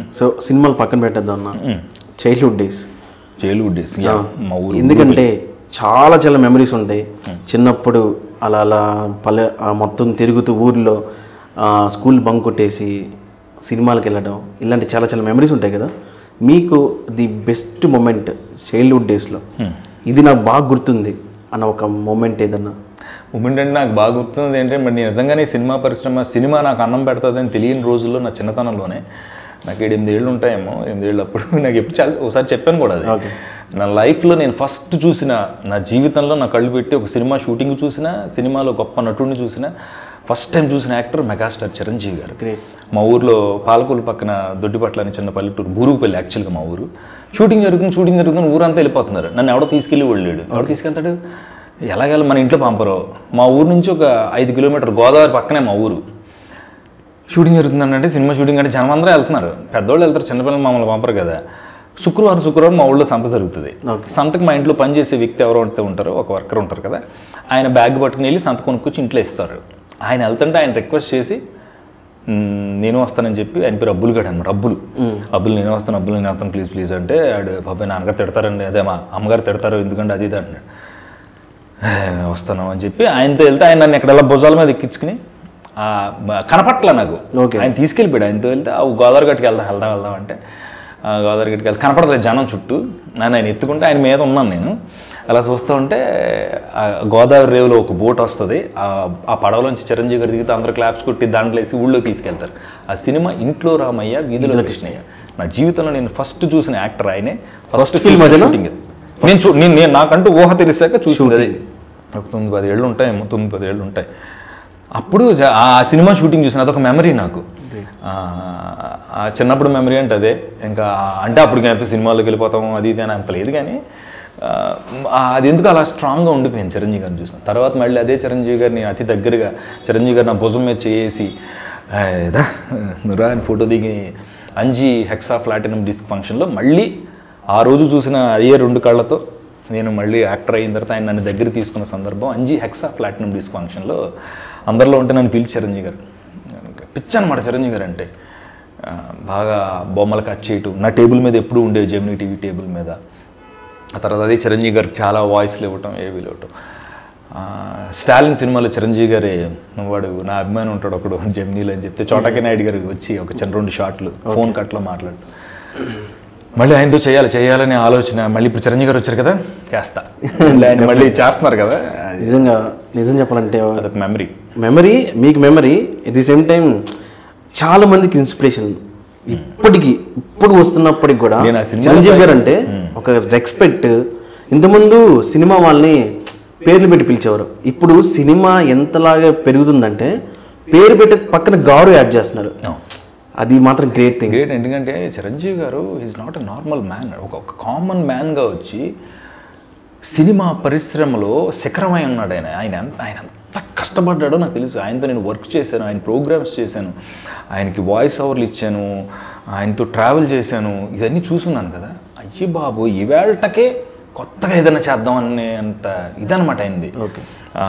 So సినిమాలు పక్కన పెట్టద్దాం అన్న childhood days childhood days yeah మా ఊరు ఎందుకంటే చాలా చాలా మెమరీస్ ఉంటాయి చిన్నప్పుడు అలా అలా పల్లె ఆ మొత్తం తిరుగుతూ ఊర్లో ఆ, స్కూల్ బంక్ కొట్టేసి సినిమాలకు వెళ్ళడం ఇలాంటి చాలా చాలా మెమరీస్ ఉంటాయి కదా మీకు ది బెస్ట్ మూమెంట్ చైల్డ్హుడ్ డేస్లో ఇది నాకు బాగా గుర్తుంది అన్న ఒక మూమెంట్ ఏదన్నా మూమెంట్ అంటే నాకు బాగా గుర్తుంది ఏంటంటే మరి నేను నిజంగానే సినిమా పరిశ్రమ సినిమా నాకు అన్నం పెడుతుందని తెలియని రోజుల్లో నా చిన్నతనంలోనే నాకు ఎనిమిది ఏళ్ళు ఉంటాయేమో ఎనిమిది ఏళ్ళు అప్పుడు నాకు ఎప్పుడు చాలా ఒకసారి చెప్పాను కూడా అది నా లైఫ్లో నేను ఫస్ట్ చూసిన నా జీవితంలో నా కళ్ళు పెట్టి ఒక సినిమా షూటింగ్ చూసిన సినిమాలో గొప్ప నటుడిని చూసిన ఫస్ట్ టైం చూసిన actor megastar Chiranjeevi garu Great. మా ఊర్లో పాలకొల్లు పక్కన దొడ్డిపట్ల అని చిన్న పల్లెటూరు బూరుగుపల్లి యాక్చువల్గా మా ఊరు షూటింగ్ జరుగుతుంది షూటింగ్ జరుగుతుంది ఊరంతా వెళ్ళిపోతున్నారు నన్ను ఎవడో తీసుకెళ్ళి వెళ్ళాడు ఎవడు తీసుకెళ్తాడు ఎలాగెళ్ళ మన ఇంట్లో పంపరు మా ఊరు నుంచి ఒక ఐదు కిలోమీటర్ గోదావరి పక్కనే మా ఊరు షూటింగ్ జరుగుతుందంటే అంటే సినిమా షూటింగ్ అంటే జనం అందరూ వెళ్తున్నారు పెద్దవాళ్ళు వెళ్తారు చిన్నపిల్లలు మమ్మల్ని పంపరు కదా శుక్రవారం శుక్రవారం మా ఊళ్ళో సంత జరుగుతుంది సంతకు మా ఇంట్లో పనిచేసే వ్యక్తి ఎవరో అయితే ఉంటారో ఒక వర్కర్ ఉంటారు కదా ఆయన బ్యాగ్ పట్టుకుని వెళ్ళి సంత కొనుక్కొచ్చి ఇంట్లో ఇస్తారు ఆయన వెళ్తుంటే ఆయన రిక్వెస్ట్ చేసి "మ్మ్, నేను వస్తానని చెప్పి ఆయన పేరు అబ్బులు గడు అనమాట అబ్బులు అబ్బులు నేను వస్తాను అబ్బులు నేను వస్తాను ప్లీజ్ ప్లీజ్ అంటే ఆడు బాబాయ్ నాన్నగారు తిడతారండి అదే మా అమ్మగారు తిడతారు ఎందుకంటే అది ఇది అంటున్నాడు "ఏ, వస్తాను అని చెప్పి ఆయనతో వెళ్తే ఆయన నన్ను ఎక్కడెల్లా భుజాల మీద ఎక్కించుకుని ఆ, మ- కనపట్ల నాకు Okay. ఆయన తీసుకెళ్ళిపోయాడు ఆయనతో వెళ్తే ఆ గోదావరి గట్టుకు వెళ్దాం వెళ్దాం వెళ్దాం అంటే ఆ గోదావరి గట్టుకు వెళ్తే కనపడలేదు జనం చుట్టూ నన్ను ఆయన ఎత్తుకుంటే ఆయన మీద ఉన్నాను నేను అలా చూస్తూ ఉంటే ఆ గోదావరి రేవులో ఒక బోట్ వస్తుంది ఆ ఆ పడవలోంచి చిరంజీవి గారు దిగితే అందరూ క్లాప్స్ కొట్టి దాంట్లో వేసి ఊళ్ళో తీసుకెళ్తారు ఆ సినిమా ఇంట్లో రామయ్య వీధిలో కృష్ణయ్య నా జీవితంలో నేను ఫస్ట్ చూసిన యాక్టర్ ఆయనే ఫస్ట్ film అదేనా? షూటింగ్ అది. నేను చూ నేను నేను నాకంటూ ఊహ తెలిసాక చూసింది అది ఒక తొమ్మిది పది ఏళ్ళు ఉంటాయేమో తొమ్మిది పది ఏళ్ళు ఉంటాయి అప్పుడు జ- ఆ సినిమా షూటింగ్ చూసిన అదొక మెమరీ నాకు ఆ, ఆ చిన్నప్పుడు మెమరీ అంటే అదే ఇంకా అంటే అప్పుడు ఎంత సినిమాలోకి వెళ్ళిపోతాము అది ఇది అని అంత లేదు కానీ ఆ, ఆ, అది ఎందుకు అలా స్ట్రాంగ్గా ఉండిపోయింది చిరంజీవి గారిని చూసిన తర్వాత మళ్ళీ అదే చిరంజీవి గారిని అతి దగ్గరగా చిరంజీవి గారు నా భుజం మీద చేసి ఏదా నురా అని ఫోటో దిగి అంజీ హెక్సా ప్లాటినం డిస్క్ ఫంక్షన్లో మళ్ళీ ఆ రోజు చూసిన అదే రెండు కళ్ళతో నేను మళ్ళీ యాక్టర్ అయిన తర్వాత ఆయన నన్ను దగ్గర తీసుకున్న సందర్భం అంజీ హెక్సా ప్లాటినం డిస్క్ ఫంక్షన్లో అందరిలో ఉంటే నన్ను పిలిచి చిరంజీవి గారు పిచ్చి అనమాట చిరంజీవి గారు అంటే ఆ, బాగా బొమ్మలు కట్ చేయటం నా టేబుల్ మీద ఎప్పుడూ ఉండేవి జెమినీ టీవీ టేబుల్ మీద ఆ తర్వాత అదే చిరంజీవి గారికి చాలా వాయిస్లు ఇవ్వటం ఏవీలు ఇవ్వటం ఆ, స్టాలిన్ సినిమాలో చిరంజీవి గారే వాడు నా అభిమానం ఉంటాడు ఒకడు జెమినీలో అని చెప్తే చోటకే నాయుడు గారు వచ్చి ఒక చిన్న రెండు షాట్లు ఫోన్ కట్లో మాట్లాడు మళ్ళీ ఆయనతో చేయాలి చేయాలనే ఆలోచన మళ్ళీ ఇప్పుడు చిరంజీవి గారు వచ్చారు కదా చేస్తా మళ్ళీ ఆయన మళ్ళీ చేస్తున్నారు కదా అది నిజంగా నిజం చెప్పాలంటే అదొక మెమరీ మెమరీ మీకు memory at the same time చాలా మందికి ఇన్స్పిరేషన్ ఇప్పటికి ఇప్పుడు వస్తున్నప్పటికి కూడా నేను ఆ సినిమాలో చిరంజీవి గారు అంటే ఒక రెస్పెక్ట్ ఇంతకుముందు సినిమా వాళ్ళని పేర్లు పెట్టి పిలిచేవారు ఇప్పుడు సినిమా ఎంతలాగా పెరుగుతుందంటే పేరు పెట్టి పక్కన గారు యాడ్ చేస్తున్నారు అది మాత్రం గ్రేట్ థింగ్ గ్రేట్ ఎందుకంటే Chiranjeevi garu is not a normal man ఒక ఒక కామన్ మ్యాన్గా వచ్చి సినిమా పరిశ్రమలో శిఖరమై ఉన్నాడు ఆయన ఆయన ఎంత- ఆయన ఎంత కష్టపడ్డాడో నాకు తెలుసు ఆయనతో నేను వర్క్ చేశాను ఆయన ప్రోగ్రామ్స్ చేశాను ఆయనకి వాయిస్ ఓవర్లు ఇచ్చాను ఆయనతో ట్రావెల్ చేశాను ఇవన్నీ చూసున్నాను కదా అయ్యి బాబు ఈవేళటకే కొత్తగా ఏదైనా చేద్దాం అనే అంత ఇదనమాట అయింది Okay.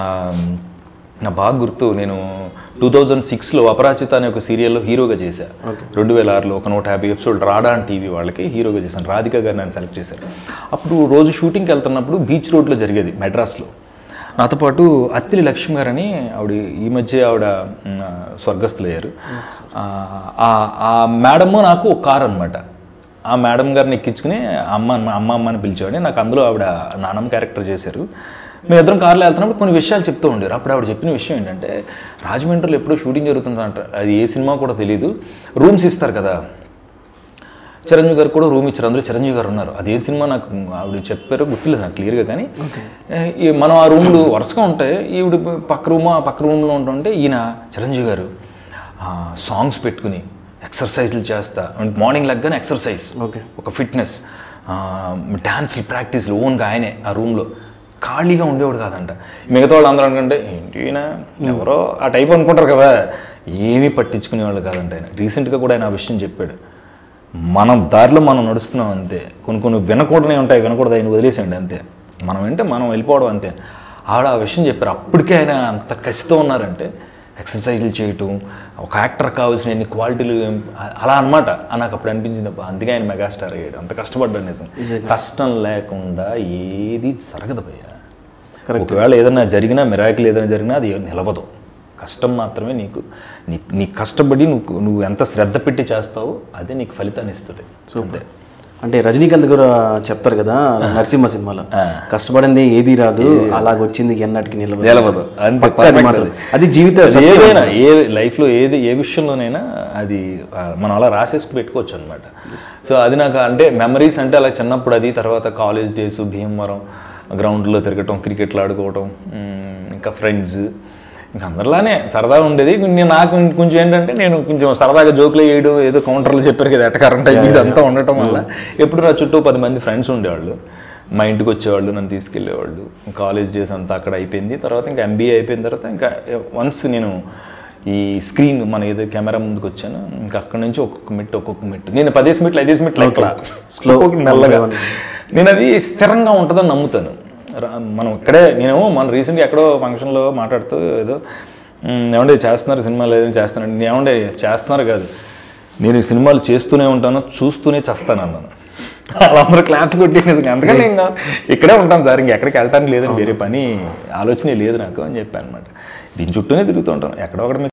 నా బాగా గుర్తు నేను టూ థౌజండ్ సిక్స్లో అపరాచిత అనే ఒక సీరియల్లో హీరోగా చేశా రెండు వేల ఆరులో ఒక నూట యాభై ఎపిసోడ్ రాడా అని టీవీ వాళ్ళకి హీరోగా చేశాను రాధిక గారు నన్ను సెలెక్ట్ చేశారు అప్పుడు రోజు షూటింగ్కి వెళ్తున్నప్పుడు బీచ్ రోడ్లో జరిగేది మెడ్రాస్లో నాతో పాటు అత్తిలి లక్ష్మి గారు అని ఆవిడ ఈ మధ్య ఆవిడ మ్, స్వర్గస్థులయ్యారు ఆ, ఆ- ఆ మేడము నాకు ఒక కార్ అనమాట ఆ మేడం గారిని ఎక్కించుకుని అమ్మ అమ్మ అమ్మ అమ్మ అని పిలిచేవాడిని నాకు అందులో ఆవిడ నానమ్మ క్యారెక్టర్ చేశారు మేము ఇద్దరం కార్లో వెళ్తున్నప్పుడు కొన్ని విషయాలు చెప్తూ ఉండేవారు అప్పుడు ఆవిడ చెప్పిన విషయం ఏంటంటే రాజమండ్రిలో ఎప్పుడో షూటింగ్ జరుగుతుందంట అది ఏ సినిమా కూడా తెలియదు రూమ్స్ ఇస్తారు కదా చిరంజీవి గారు కూడా రూమ్ ఇచ్చారు అందులో చిరంజీవి గారు ఉన్నారు అది ఏ సినిమా నాకు ఆవిడ చెప్పారో గుర్తులేదు నాకు క్లియర్గా కానీ ఏ, ఈ మనం ఆ రూమ్లు వరుసగా ఉంటాయి ఈవిడ పక్క రూమ్ ఆ పక్క రూమ్లో ఉంటుంటే ఈయన చిరంజీవి గారు సాంగ్స్ పెట్టుకుని ఎక్సర్సైజ్లు చేస్తా మార్నింగ్ లెగ్గానే ఎక్సర్సైజ్ Okay. ఒక ఫిట్నెస్ డ్యాన్స్లు ప్రాక్టీస్లు ఓన్గా ఆయనే ఆ రూమ్లో ఖాళీగా ఉండేవాడు కాదంట మిగతా వాళ్ళు అందరూ అనుకుంటే ఏంటి ఈయన ఎవరో ఆ టైప్ అనుకుంటారు కదా ఏమీ పట్టించుకునేవాళ్ళు కాదంట ఆయన రీసెంట్గా కూడా ఆయన ఆ విషయం చెప్పాడు మనం దారిలో మనం నడుస్తున్నాం అంతే కొన్ని కొన్ని వినకూడనే ఉంటాయి వినకూడదు ఆయన వదిలేసేయండి అంతే మనం వింటే మనం వెళ్ళిపోవడం అంతే ఆవిడ ఆ విషయం చెప్పారు అప్పటికే ఆయన అంత కసితో ఉన్నారంటే ఎక్సర్సైజ్లు చేయటం ఒక యాక్టర్ కావాల్సిన ఎన్ని క్వాలిటీలు ఏం- అలా అనమాట నాకు అప్పుడు అనిపించింది అబ్బా, అందుకే ఆయన మెగాస్టార్ అయ్యాడు అంత కష్టపడ్డాడు నిజం కష్టం లేకుండా ఏది జరగదు భయ్య ఒకవేళ ఏదైనా జరిగినా మిరాకిల్ ఏదైనా జరిగినా అది నిలవదు కష్టం మాత్రమే నీకు నీ నీ కష్టపడి నువ్వు నువ్వు ఎంత శ్రద్ధ పెట్టి చేస్తావో అదే నీకు ఫలితాన్ని ఇస్తుంది అంతే అంటే రజనీకాంత్ కూడా చెప్తారు కదా నరసింహ సినిమాలో కష్టపడింది ఏది రాదు అలాగొచ్చింది ఎన్నటికి నిలవదు నిలవదు అంతే పక్కా అది perfect మాత్రం అది. అది జీవిత అది ఏదైనా ఏ లైఫ్లో ఏది ఏ విషయంలోనైనా అది ఆ, మనం అలా రాసేసుకు పెట్టుకోవచ్చు అనమాట సో అది నాకు అంటే మెమరీస్ అంటే అలా చిన్నప్పుడు అది తర్వాత కాలేజ్ డేస్ భీమవరం గ్రౌండ్లో తిరగటం క్రికెట్లు ఆడుకోవటం ఉమ్, ఇంకా ఫ్రెండ్స్ ఇంకా అందరిలానే సరదాగా ఉండేది నేను నాకు కొంచెం ఏంటంటే నేను కొంచెం సరదాగా జోకులు వేయడం ఏదో కౌంటర్లు చెప్పారు కదా ఎట్టకారం టైప్ ఇదంతా ఉండటం వల్ల ఎప్పుడు నా చుట్టూ పది మంది ఫ్రెండ్స్ ఉండేవాళ్ళు మా ఇంటికి వచ్చేవాళ్ళు నన్ను తీసుకెళ్ళేవాళ్ళు కాలేజ్ డేస్ అంతా అక్కడ అయిపోయింది తర్వాత ఇంకా ఎంబీఏ అయిపోయిన తర్వాత ఇంకా వన్స్ నేను ఈ స్క్రీన్ మన ఏదో కెమెరా ముందుకు వచ్చాను ఇంకా అక్కడ నుంచి ఒక్కొక్క మెట్టు ఒక్కొక్క మెట్టు నేను పదేసి మెట్లు ఐదేసి మెట్లు ఎక్కలా Slow. ఒక్కొక్కటి మెల్లగా నేను అది స్థిరంగా ఉంటుందని నమ్ముతాను రా- మనం ఇక్కడే నేను మన రీసెంట్గా ఎక్కడో ఫంక్షన్లో మాట్లాడుతూ ఏదో "మ్, ఏమంటే చేస్తున్నారు సినిమాలు ఏదైనా చేస్తున్నారు ఏమంటే చేస్తున్నారు కాదు నేను ఈ సినిమాలు చేస్తూనే ఉంటాను చూస్తూనే చేస్తాను అన్నాను వాళ్ళందరూ క్లాప్ కొట్టి నిజంగా అందుకని ఇంకా ఇక్కడే ఉంటాం సార్ ఇంకెక్కడికి వెళ్ళటానికి లేదని వేరే పని ఆలోచనే లేదు నాకు అని చెప్పాను అనమాట దీని చుట్టూనే తిరుగుతూ ఉంటాను ఎక్కడో ఒకటి